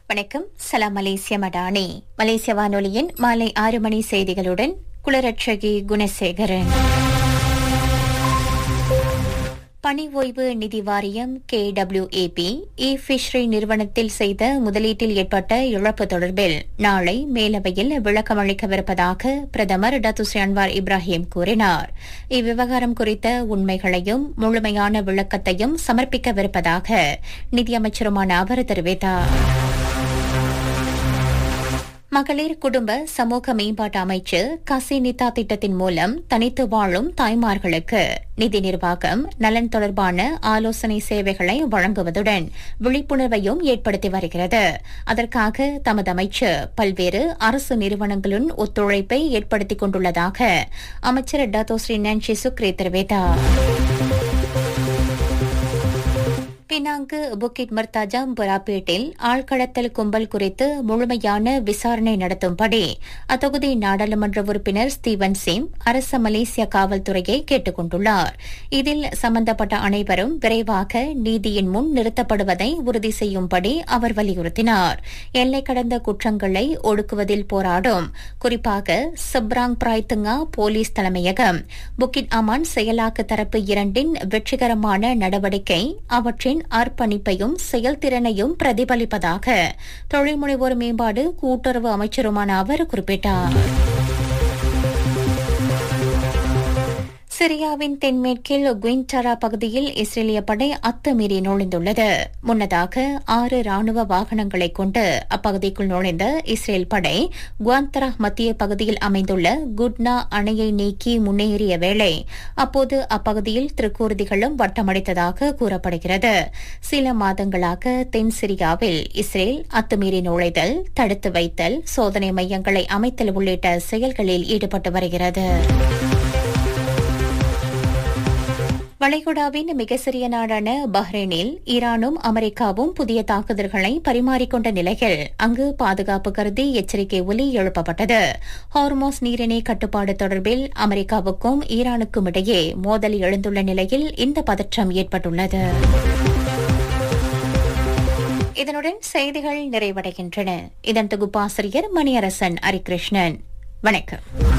வணக்கம் சலாம் மலேசிய மடானி மலேசிய வானொலியின் மாலை ஆறு மணி செய்திகளுடன் குளரட்சகி குணசேகரன் பணி ஓய்வு நிதி வாரியம் கே டபிள்யூஏபி இ ஃபிஷ்ரி நிறுவனத்தில் செய்த முதலீட்டில் ஏற்பட்ட இழப்பு தொடர்பில் நாளை மேலவையில் விளக்கமளிக்கவிருப்பதாக பிரதமர் டத்துஸ்ரீ அன்வார் இப்ராஹிம் கூறினார் இவ்விவகாரம் குறித்த உண்மைகளையும் முழுமையான விளக்கத்தையும் சமர்ப்பிக்கவிருப்பதாக நிதியமைச்சருமான அவர் தெரிவித்தார் மகளிர் குடும்ப சமூக மேம்பாட்டு அமைச்சு கசினிதா திட்டத்தின் மூலம் தனித்து வாழும் தாய்மார்களுக்கு நிதி நிர்வாகம் நலன் தொடர்பான ஆலோசனை சேவைகளை வழங்குவதுடன் விழிப்புணர்வையும் ஏற்படுத்தி வருகிறது அதற்காக தமது அமைச்சு பல்வேறு அரசு நிறுவனங்களுடன் ஒத்துழைப்பை ஏற்படுத்திக் கொண்டுள்ளதாக அமைச்சர் டத்தோஸ்ரீ நான்சி சுக்ரே தெரிவித்தார் பினாங்கு புக்கிட் மர்தாஜா புராப்பேட்டில் ஆழ்கடத்தல் கும்பல் குறித்து முழுமையான விசாரணை நடத்தும்படி அத்தொகுதி நாடாளுமன்ற உறுப்பினர் ஸ்டீவன் சிம் அரச மலேசிய காவல்துறையை கேட்டுக் கொண்டுள்ளார் இதில் சம்பந்தப்பட்ட அனைவரும் விரைவாக நீதியின் முன் நிறுத்தப்படுவதை உறுதி செய்யும்படி அவர் வலியுறுத்தினார் எல்லை கடந்த குற்றங்களை ஒடுக்குவதில் போராடும் குறிப்பாக சப்ராங் பிராய்த்துங்கா போலீஸ் தலைமையகம் புக்கிட் அமான் செயலாக்க தரப்பு இரண்டின் வெற்றிகரமான நடவடிக்கை அவற்றின் அர்ப்பணிப்பையும் செயல்திறனையும் பிரதிபலிப்பதாக தொழில் முனைவோர் மேம்பாடு கூட்டுறவு அமைச்சருமான அவர் குறிப்பிட்டார் சிரியாவின் தென்மேற்கில் குயின்டரா பகுதியில் இஸ்ரேலிய படை அத்துமீறி நுழைந்துள்ளது முன்னதாக ஆறு ராணுவ வாகனங்களை கொண்டு அப்பகுதிக்குள் நுழைந்த இஸ்ரேல் படை குவாந்தரா மத்திய பகுதியில் அமைந்துள்ள குட்னா அணையை நீக்கி முன்னேறிய வேளை அப்போது அப்பகுதியில் திருக்கூர்திகளும் வட்டமடைத்ததாக கூறப்படுகிறது சில மாதங்களாக தென் சிரியாவில் இஸ்ரேல் அத்துமீறி நுழைதல் தடுத்து வைத்தல் சோதனை மையங்களை அமைத்தல் உள்ளிட்ட செயல்களில் ஈடுபட்டு வருகிறது வளைகுடாவின் மிக சிறிய நாடான பஹ்ரைனில் ஈரானும் அமெரிக்காவும் புதிய தாக்குதல்களை பரிமாறிக்கொண்ட நிலையில் அங்கு பாதுகாப்பு கருதி எச்சரிக்கை ஒலி எழுப்பப்பட்டது ஹார்மோஸ் நீரிணை கட்டுப்பாடு தொடர்பில் அமெரிக்காவுக்கும் ஈரானுக்கும் இடையே மோதல் எழுந்துள்ள நிலையில் இந்த பதற்றம் ஏற்பட்டுள்ளது இதனுடன் செய்திகள் நிறைவடைகின்றன இதன் தொகுப்பாசிரியர் மணியரசன் ஹரிகிருஷ்ணன் வணக்கம்